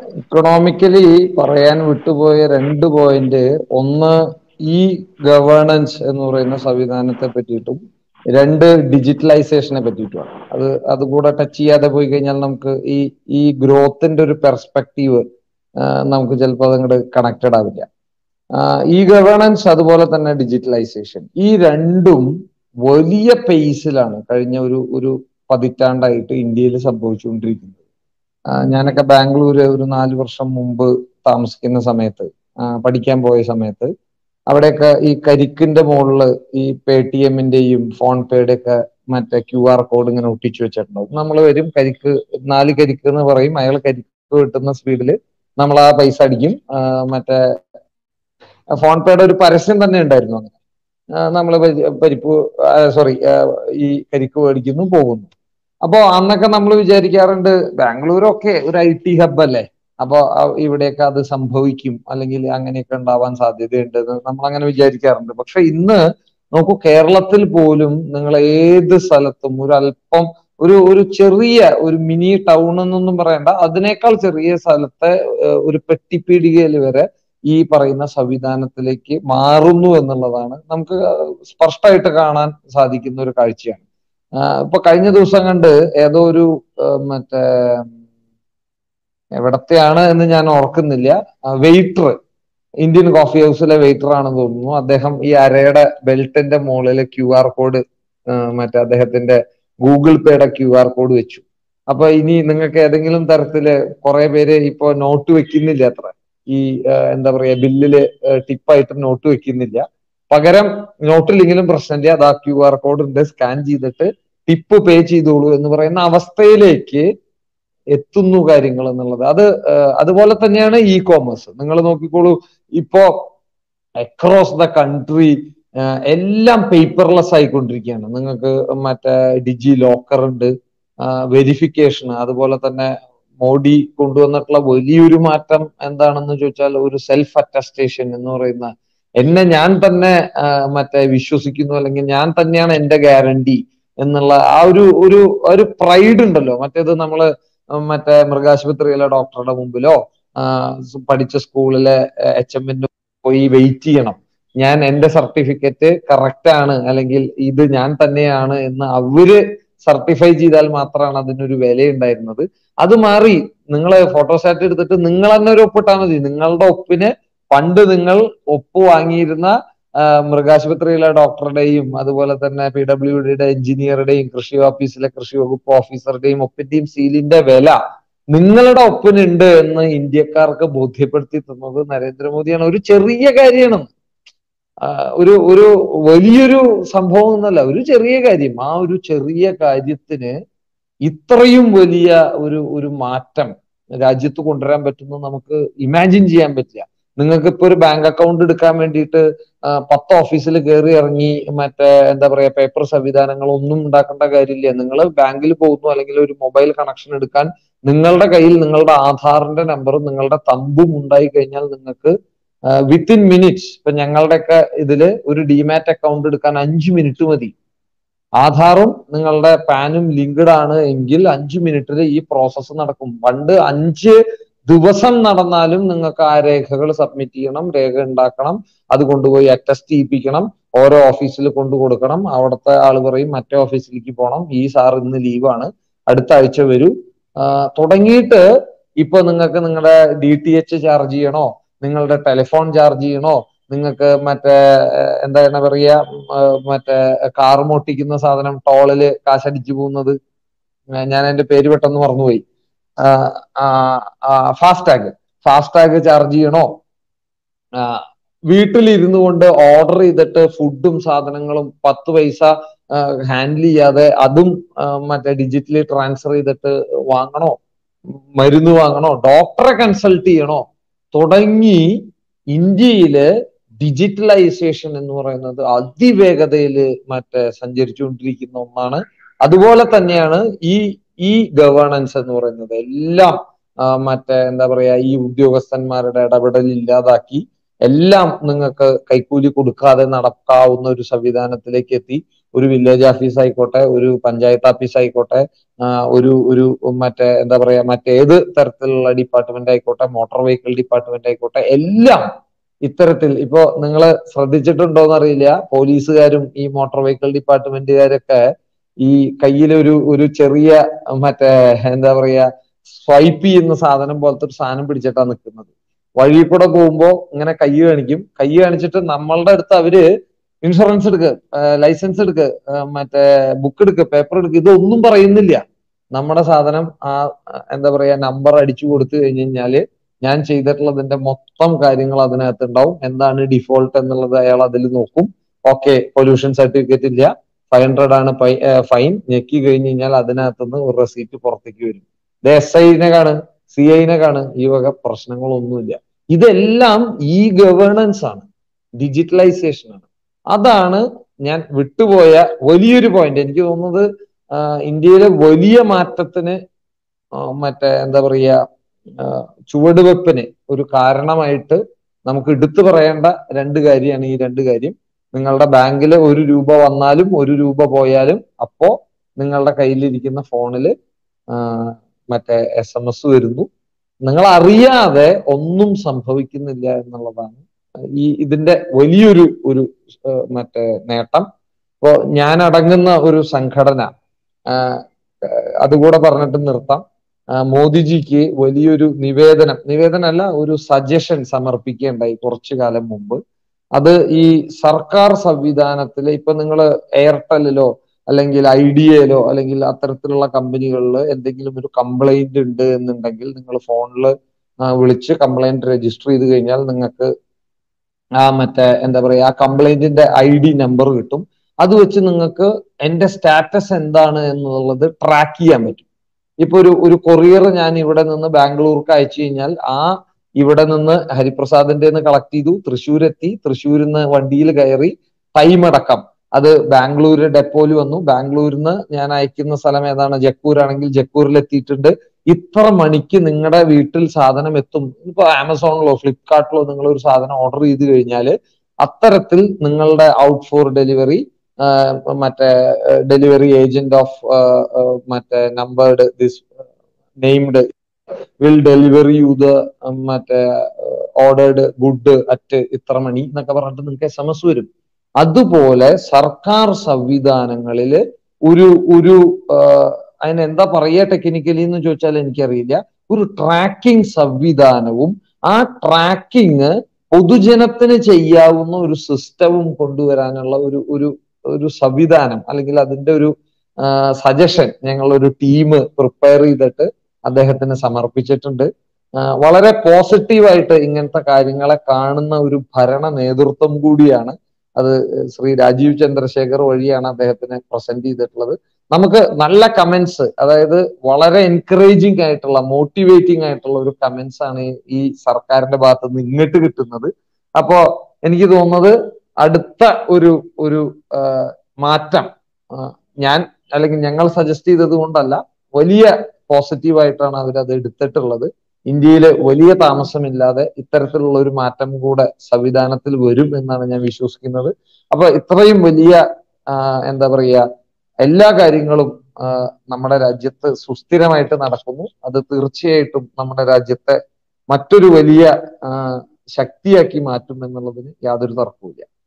economically പറയാൻ വിട്ടുപോയ രണ്ട് പോയിന്റ് ഒന്ന് ഈ ഗവേണൻസ് എന്ന് പറയുന്ന സംവിധാനത്തെ പറ്റിയിട്ടും രണ്ട് ഡിജിറ്റലൈസേഷനെ പറ്റിയിട്ടുമാണ് അത് അതുകൂടെ ടച്ച് ചെയ്യാതെ പോയി കഴിഞ്ഞാൽ നമുക്ക് ഈ ഈ ഗ്രോത്തിന്റെ ഒരു പെർസ്പെക്റ്റീവ് നമുക്ക് ചിലപ്പോൾ അതങ്ങോട്ട് കണക്റ്റഡ് ആവില്ല ഈ ഗവേണൻസ് അതുപോലെ തന്നെ ഡിജിറ്റലൈസേഷൻ ഈ രണ്ടും വലിയ പേസിലാണ് കഴിഞ്ഞ ഒരു ഒരു പതിറ്റാണ്ടായിട്ട് ഇന്ത്യയിൽ സംഭവിച്ചുകൊണ്ടിരിക്കുന്നത് ഞാനൊക്കെ ബാംഗ്ലൂര് ഒരു നാല് വർഷം മുമ്പ് താമസിക്കുന്ന സമയത്ത് പഠിക്കാൻ പോയ സമയത്ത് അവിടെയൊക്കെ ഈ കരിക്കിന്റെ മുകളിൽ ഈ പേ ടി എമ്മിന്റെയും ഫോൺ പേയുടെ ഒക്കെ മറ്റേ ക്യു ആർ കോഡ് ഇങ്ങനെ ഒട്ടിച്ചു വെച്ചിട്ടുണ്ടാവും നമ്മൾ വരും കരിക്ക് നാല് കരിക്ക് എന്ന് പറയും അയാൾ കരിക്ക് കിട്ടുന്ന സ്പീഡിൽ നമ്മൾ ആ പൈസ അടിക്കും മറ്റേ ഫോൺ പേയുടെ ഒരു പരസ്യം തന്നെ ഉണ്ടായിരുന്നു അങ്ങനെ നമ്മൾ പരിപ്പ് സോറി ഈ കരിക്ക് മേടിക്കുന്നു പോകുന്നു അപ്പോ അന്നൊക്കെ നമ്മൾ വിചാരിക്കാറുണ്ട് ബാംഗ്ലൂരൊക്കെ ഒരു ഐ ടി ഹബ് അല്ലേ അപ്പൊ ഇവിടെയൊക്കെ അത് സംഭവിക്കും അല്ലെങ്കിൽ അങ്ങനെയൊക്കെ ഉണ്ടാവാൻ സാധ്യതയുണ്ട് നമ്മൾ അങ്ങനെ വിചാരിക്കാറുണ്ട് പക്ഷെ ഇന്ന് നോക്കൂ കേരളത്തിൽ പോലും നിങ്ങൾ ഏത് സ്ഥലത്തും ഒരു അല്പം ഒരു ഒരു ചെറിയ ഒരു മിനി ടൗൺ എന്നൊന്നും പറയണ്ട അതിനേക്കാൾ ചെറിയ സ്ഥലത്തെ ഒരു പെട്ടിപ്പീടികയിൽ വരെ ഈ പറയുന്ന സംവിധാനത്തിലേക്ക് മാറുന്നു എന്നുള്ളതാണ് നമുക്ക് സ്പഷ്ടമായിട്ട് കാണാൻ സാധിക്കുന്ന ഒരു കാഴ്ചയാണ് ഇപ്പൊ കഴിഞ്ഞ ദിവസം കണ്ട് ഏതോ ഒരു മറ്റേ എവിടത്തെയാണ് എന്ന് ഞാൻ ഓർക്കുന്നില്ല വെയിറ്റർ ഇന്ത്യൻ കോഫി ഹൗസിലെ വെയിറ്റർ ആണെന്ന് തോന്നുന്നു അദ്ദേഹം ഈ അരയുടെ ബെൽറ്റിന്റെ മുകളിൽ ക്യു ആർ കോഡ് മറ്റേ അദ്ദേഹത്തിന്റെ ഗൂഗിൾ പേയുടെ ക്യു ആർ കോഡ് വെച്ചു അപ്പൊ ഇനി നിങ്ങൾക്ക് ഏതെങ്കിലും തരത്തില് കുറെ പേര് ഇപ്പൊ നോട്ട് വെക്കുന്നില്ല അത്ര ഈ എന്താ പറയാ ബില്ലില് ടിപ്പായിട്ട് നോട്ട് വെക്കുന്നില്ല പകരം നോട്ടില്ലെങ്കിലും പ്രശ്നമില്ല അത് ആ ക്യു ആർ കോഡ് ഉണ്ട് സ്കാൻ ചെയ്തിട്ട് ടിപ്പ് പേ ചെയ്തോളൂ എന്ന് പറയുന്ന അവസ്ഥയിലേക്ക് എത്തുന്നു കാര്യങ്ങൾ എന്നുള്ളത് അത് അതുപോലെ തന്നെയാണ് ഇ കോമേഴ്സ് നിങ്ങൾ നോക്കിക്കോളൂ ഇപ്പോ അക്രോസ് ദ കൺട്രി എല്ലാം പേപ്പർലെസ് ആയിക്കൊണ്ടിരിക്കുകയാണ് നിങ്ങൾക്ക് മറ്റേ ഡിജി ലോക്കർ ഉണ്ട് വെരിഫിക്കേഷൻ അതുപോലെ തന്നെ മോഡി കൊണ്ടുവന്നിട്ടുള്ള വലിയൊരു മാറ്റം എന്താണെന്ന് ചോദിച്ചാൽ ഒരു സെൽഫ് അറ്റസ്റ്റേഷൻ എന്ന് പറയുന്ന എന്നെ ഞാൻ തന്നെ മറ്റേ വിശ്വസിക്കുന്നു അല്ലെങ്കിൽ ഞാൻ തന്നെയാണ് എന്റെ ഗ്യാരണ്ടി എന്നുള്ള ആ ഒരു ഒരു ഒരു പ്രൈഡ് ഉണ്ടല്ലോ മറ്റേത് നമ്മള് മറ്റേ മൃഗാശുപത്രിയിലെ ഡോക്ടറുടെ മുമ്പിലോ പഠിച്ച സ്കൂളിലെ എച്ച് എമ്മിന്റെ പോയി വെയിറ്റ് ചെയ്യണം ഞാൻ എന്റെ സർട്ടിഫിക്കറ്റ് കറക്റ്റ് ആണ് അല്ലെങ്കിൽ ഇത് ഞാൻ തന്നെയാണ് എന്ന് അവര് സർട്ടിഫൈ ചെയ്താൽ മാത്രമാണ് അതിനൊരു വില ഉണ്ടായിരുന്നത് അത് മാറി നിങ്ങൾ ഫോട്ടോസ്റ്റാറ്റ് എടുത്തിട്ട് നിങ്ങൾ തന്നെ ഒരു ഒപ്പിട്ടാൽ മതി നിങ്ങളുടെ ഒപ്പിന് പണ്ട് നിങ്ങൾ ഒപ്പ് വാങ്ങിയിരുന്ന മൃഗാശുപത്രിയിലെ ഡോക്ടറുടെയും അതുപോലെ തന്നെ പി ഡബ്ല്യു ഡിയുടെ എഞ്ചിനീയറുടെയും കൃഷി ഓഫീസിലെ കൃഷി വകുപ്പ് ഓഫീസറുടെയും ഒപ്പിന്റെയും സീലിന്റെ വില നിങ്ങളുടെ ഒപ്പിനുണ്ട് എന്ന് ഇന്ത്യക്കാർക്ക് ബോധ്യപ്പെടുത്തി തന്നത് നരേന്ദ്രമോദിയാണ് ഒരു ചെറിയ കാര്യമാണ് ഒരു ഒരു വലിയൊരു സംഭവം എന്നല്ല ഒരു ചെറിയ കാര്യം ആ ഒരു ചെറിയ കാര്യത്തിന് ഇത്രയും വലിയ ഒരു ഒരു മാറ്റം രാജ്യത്ത് കൊണ്ടുവരാൻ പറ്റുന്നു നമുക്ക് ഇമാജിൻ ചെയ്യാൻ പറ്റില്ല നിങ്ങൾക്ക് ഇപ്പൊ ഒരു ബാങ്ക് അക്കൗണ്ട് എടുക്കാൻ വേണ്ടിയിട്ട് പത്ത് ഓഫീസിൽ കയറി ഇറങ്ങി മറ്റേ എന്താ പറയാ പേപ്പർ സംവിധാനങ്ങൾ ഒന്നും ഉണ്ടാക്കേണ്ട കാര്യമില്ല നിങ്ങൾ ബാങ്കിൽ പോകുന്നു അല്ലെങ്കിൽ ഒരു മൊബൈൽ കണക്ഷൻ എടുക്കാൻ നിങ്ങളുടെ കയ്യിൽ നിങ്ങളുടെ ആധാറിന്റെ നമ്പറും നിങ്ങളുടെ തമ്പും ഉണ്ടായി കഴിഞ്ഞാൽ നിങ്ങൾക്ക് വിത്തിൻ മിനിറ്റ്സ് ഇപ്പൊ ഞങ്ങളുടെയൊക്കെ ഇതില് ഒരു ഡിമാറ്റ് അക്കൗണ്ട് എടുക്കാൻ അഞ്ച് മിനിറ്റ് മതി ആധാറും നിങ്ങളുടെ പാനും ലിങ്ക്ഡ് ആണ് എങ്കിൽ അഞ്ച് മിനിറ്റിൽ ഈ പ്രോസസ്സ് നടക്കും പണ്ട് അഞ്ച് ദിവസം നടന്നാലും നിങ്ങൾക്ക് ആ രേഖകൾ സബ്മിറ്റ് ചെയ്യണം രേഖ ഉണ്ടാക്കണം അത് കൊണ്ടുപോയി അറ്റസ്റ്റ് ചെയ്യിപ്പിക്കണം ഓരോ ഓഫീസിൽ കൊണ്ടു കൊടുക്കണം അവിടുത്തെ ആൾ പറയും മറ്റേ ഓഫീസിലേക്ക് പോകണം ഈ സാർ ഇന്ന് ലീവാണ് അടുത്ത ആഴ്ച വരൂ തുടങ്ങിയിട്ട് ഇപ്പൊ നിങ്ങൾക്ക് നിങ്ങളുടെ ഡി ടി എച്ച് ചാർജ് ചെയ്യണോ നിങ്ങളുടെ ടെലിഫോൺ ചാർജ് ചെയ്യണോ നിങ്ങൾക്ക് മറ്റേ എന്താണ് പറയാ മറ്റേ കാർ മോട്ടിക്കുന്ന സാധനം ടോളില് കാശടിച്ചു പോകുന്നത് ഞാൻ എന്റെ പേര് പെട്ടെന്ന് മറന്നുപോയി ഫാസ്ടാഗ് ഫാസ്ടാഗ് ചാർജ് ചെയ്യണോ വീട്ടിലിരുന്നു കൊണ്ട് ഓർഡർ ചെയ്തിട്ട് ഫുഡും സാധനങ്ങളും പത്ത് പൈസ ഹാൻഡിൽ ചെയ്യാതെ അതും മറ്റേ ഡിജിറ്റലി ട്രാൻസ്ഫർ ചെയ്തിട്ട് വാങ്ങണോ മരുന്ന് വാങ്ങണോ ഡോക്ടറെ കൺസൾട്ട് ചെയ്യണോ തുടങ്ങി ഇന്ത്യയില് ഡിജിറ്റലൈസേഷൻ എന്ന് പറയുന്നത് അതിവേഗതയിൽ മറ്റേ സഞ്ചരിച്ചുകൊണ്ടിരിക്കുന്ന ഒന്നാണ് അതുപോലെ തന്നെയാണ് ഈ ഈ ഗവേണൻസ് എന്ന് പറയുന്നത് എല്ലാം മറ്റേ എന്താ പറയാ ഈ ഉദ്യോഗസ്ഥന്മാരുടെ ഇടപെടൽ ഇല്ലാതാക്കി എല്ലാം നിങ്ങൾക്ക് കൈക്കൂലി കൊടുക്കാതെ നടക്കാവുന്ന ഒരു സംവിധാനത്തിലേക്ക് എത്തി ഒരു വില്ലേജ് ഓഫീസ് ആയിക്കോട്ടെ ഒരു പഞ്ചായത്ത് ഓഫീസ് ആയിക്കോട്ടെ ആ, ഒരു ഒരു മറ്റേ എന്താ പറയാ മറ്റേത് തരത്തിലുള്ള ഡിപ്പാർട്ട്മെന്റ് ആയിക്കോട്ടെ മോട്ടോർ വെഹിക്കിൾ ഡിപ്പാർട്ട്മെന്റ് ആയിക്കോട്ടെ എല്ലാം ഇത്തരത്തിൽ ഇപ്പോ നിങ്ങൾ ശ്രദ്ധിച്ചിട്ടുണ്ടോന്ന് അറിയില്ല പോലീസുകാരും ഈ മോട്ടോർ വെഹിക്കിൾ ഡിപ്പാർട്ട്മെന്റുകാരൊക്കെ ഈ കയ്യിലൊരു ഒരു ചെറിയ മറ്റേ എന്താ പറയാ സ്വൈപ്പ് ചെയ്യുന്ന സാധനം പോലത്തെ ഒരു സാധനം പിടിച്ചിട്ടാ നിൽക്കുന്നത് വഴി കൂടെ പോകുമ്പോ ഇങ്ങനെ കൈ കാണിക്കും കൈ കാണിച്ചിട്ട് നമ്മളുടെ അടുത്ത് അവര് ഇൻഷുറൻസ് എടുക്ക് ലൈസൻസ് എടുക്ക് ആ, മറ്റേ ബുക്ക് എടുക്ക് പേപ്പർ എടുക്ക് ഇതൊന്നും പറയുന്നില്ല നമ്മുടെ സാധനം ആ ആ, എന്താ പറയാ നമ്പർ അടിച്ചു കൊടുത്തു കഴിഞ്ഞു കഴിഞ്ഞാല് ഞാൻ ചെയ്തിട്ടുള്ളതിന്റെ മൊത്തം കാര്യങ്ങൾ അതിനകത്ത് ഉണ്ടാവും എന്താണ് ഡിഫോൾട്ട് എന്നുള്ളത് അയാൾ അതിൽ നോക്കും ഓക്കെ പൊല്യൂഷൻ സർട്ടിഫിക്കറ്റ് ഇല്ല ഫൈവ് ഹൺഡ്രഡ് ആണ് ഫൈൻ ഞെക്കി കഴിഞ്ഞ് കഴിഞ്ഞാൽ അതിനകത്തുനിന്ന് ഒരു റെസീറ്റ് പുറത്തേക്ക് വരും ഇത് എസ് ഐനെ കാണ് സി ഐനെ കാണ് ഈ വക പ്രശ്നങ്ങളൊന്നുമില്ല ഇതെല്ലാം ഈ ഗവേണൻസ് ആണ് ഡിജിറ്റലൈസേഷൻ ആണ് അതാണ് ഞാൻ വിട്ടുപോയ വലിയൊരു പോയിന്റ് എനിക്ക് തോന്നുന്നത് ആ, ഇന്ത്യയിലെ വലിയ മാറ്റത്തിന് ആ, മറ്റേ എന്താ പറയുക ആ, ചുവടുവെപ്പിന് ഒരു കാരണമായിട്ട് നമുക്ക് എടുത്തു പറയേണ്ട രണ്ട് കാര്യമാണ് ഈ രണ്ട് കാര്യം നിങ്ങളുടെ ബാങ്കിൽ ഒരു രൂപ വന്നാലും ഒരു രൂപ പോയാലും അപ്പോ നിങ്ങളുടെ കയ്യിലിരിക്കുന്ന ഫോണില് ആ, മറ്റേ എസ് എം എസ് വരുന്നു നിങ്ങൾ അറിയാതെ ഒന്നും സംഭവിക്കുന്നില്ല എന്നുള്ളതാണ് ഈ ഇതിന്റെ വലിയൊരു ഒരു ആ, മറ്റേ നേട്ടം ഇപ്പോ ഞാൻ അടങ്ങുന്ന ഒരു സംഘടന ആ, അതുകൂടെ പറഞ്ഞിട്ട് നിർത്താം ആ, മോദിജിക്ക് വലിയൊരു നിവേദനം നിവേദനമല്ല ഒരു സജഷൻ സമർപ്പിക്കുകയുണ്ടായി കുറച്ചു കാലം മുമ്പ് അത് ഈ സർക്കാർ സംവിധാനത്തിൽ ഇപ്പൊ നിങ്ങൾ എയർടെലിലോ അല്ലെങ്കിൽ ഐഡിയയിലോ അല്ലെങ്കിൽ അത്തരത്തിലുള്ള കമ്പനികളിൽ എന്തെങ്കിലും ഒരു കംപ്ലൈന്റ് ഉണ്ട് എന്നുണ്ടെങ്കിൽ നിങ്ങൾ ഫോണിൽ വിളിച്ച് കംപ്ലൈന്റ് രജിസ്റ്റർ ചെയ്ത് കഴിഞ്ഞാൽ നിങ്ങൾക്ക് ആ മറ്റേ എന്താ പറയാ ആ കംപ്ലൈന്റിന്റെ ഐ ഡി നമ്പർ കിട്ടും അത് വെച്ച് നിങ്ങൾക്ക് എന്റെ സ്റ്റാറ്റസ് എന്താണ് എന്നുള്ളത് ട്രാക്ക് ചെയ്യാൻ പറ്റും ഇപ്പൊ ഒരു ഒരു കൊറിയർ ഞാൻ ഇവിടെ നിന്ന് ബാംഗ്ലൂർക്ക് അയച്ചു കഴിഞ്ഞാൽ ആ ഇവിടെ നിന്ന് ഹരിപ്രസാദിന്റെ നിന്ന് കളക്ട് ചെയ്തു തൃശ്ശൂർ എത്തി തൃശ്ശൂരിൽ നിന്ന് വണ്ടിയിൽ കയറി ടൈം അടക്കം അത് ബാംഗ്ലൂർ ഡെപ്പോയിൽ വന്നു ബാംഗ്ലൂരിൽ നിന്ന് ഞാൻ അയക്കുന്ന സ്ഥലം ഏതാണ് ജക്കൂർ ആണെങ്കിൽ ജക്കൂരിൽ എത്തിയിട്ടുണ്ട് ഇത്ര മണിക്ക് നിങ്ങളുടെ വീട്ടിൽ സാധനം എത്തും ഇപ്പൊ ആമസോണിലോ ഫ്ലിപ്കാർട്ടിലോ നിങ്ങൾ ഒരു സാധനം ഓർഡർ ചെയ്ത് കഴിഞ്ഞാൽ അത്തരത്തിൽ നിങ്ങളുടെ ഔട്ട് ഫോർ ഡെലിവറി മറ്റേ ഡെലിവറി ഏജന്റ് ഓഫ് മറ്റേ numbered this named will delivery you the മറ്റേ ഓർഡേർഡ് ഗുഡ് അറ്റ് ഇത്ര മണി എന്നൊക്കെ പറഞ്ഞിട്ട് നിങ്ങൾക്ക് എസ് എം എസ് വരും അതുപോലെ സർക്കാർ സംവിധാനങ്ങളിൽ ഒരു ഒരു അതിന് എന്താ പറയുക ടെക്നിക്കലി എന്ന് ചോദിച്ചാൽ എനിക്കറിയില്ല ഒരു ട്രാക്കിംഗ് സംവിധാനവും ആ ട്രാക്കിംഗ് പൊതുജനത്തിന് ചെയ്യാവുന്ന ഒരു സിസ്റ്റവും കൊണ്ടുവരാനുള്ള ഒരു ഒരു ഒരു സംവിധാനം അല്ലെങ്കിൽ അതിന്റെ ഒരു സജഷൻ ഞങ്ങൾ ഒരു ടീം പ്രിപ്പയർ ചെയ്തിട്ട് അദ്ദേഹത്തിന് സമർപ്പിച്ചിട്ടുണ്ട് വളരെ പോസിറ്റീവായിട്ട് ഇങ്ങനത്തെ കാര്യങ്ങളെ കാണുന്ന ഒരു ഭരണ നേതൃത്വം കൂടിയാണ് അത് ശ്രീ രാജീവ് ചന്ദ്രശേഖർ വഴിയാണ് അദ്ദേഹത്തിന് പ്രസന്റ് ചെയ്തിട്ടുള്ളത് നമുക്ക് നല്ല കമന്റ്സ് അതായത് വളരെ എൻകറേജിങ് ആയിട്ടുള്ള മോട്ടിവേറ്റിംഗ് ആയിട്ടുള്ള ഒരു കമന്റ്സ് ആണ് ഈ സർക്കാരിന്റെ ഭാഗത്ത് നിന്ന് ഇങ്ങോട്ട് കിട്ടുന്നത് അപ്പോ എനിക്ക് തോന്നുന്നത് അടുത്ത ഒരു ഒരു മാറ്റം ഞാൻ അല്ലെങ്കിൽ ഞങ്ങൾ സജസ്റ്റ് ചെയ്തത് കൊണ്ടല്ല വലിയ പോസിറ്റീവായിട്ടാണ് അവരത് എടുത്തിട്ടുള്ളത് ഇന്ത്യയിൽ വലിയ താമസമില്ലാതെ ഇത്തരത്തിലുള്ള ഒരു മാറ്റം കൂടെ സംവിധാനത്തിൽ വരും എന്നാണ് ഞാൻ വിശ്വസിക്കുന്നത് അപ്പൊ ഇത്രയും വലിയ എന്താ പറയുക എല്ലാ കാര്യങ്ങളും നമ്മുടെ രാജ്യത്ത് സുസ്ഥിരമായിട്ട് നടക്കുന്നു അത് തീർച്ചയായിട്ടും നമ്മുടെ രാജ്യത്തെ മറ്റൊരു വലിയ ശക്തിയാക്കി മാറ്റും എന്നുള്ളതിന് യാതൊരു തർക്കവുമില്ല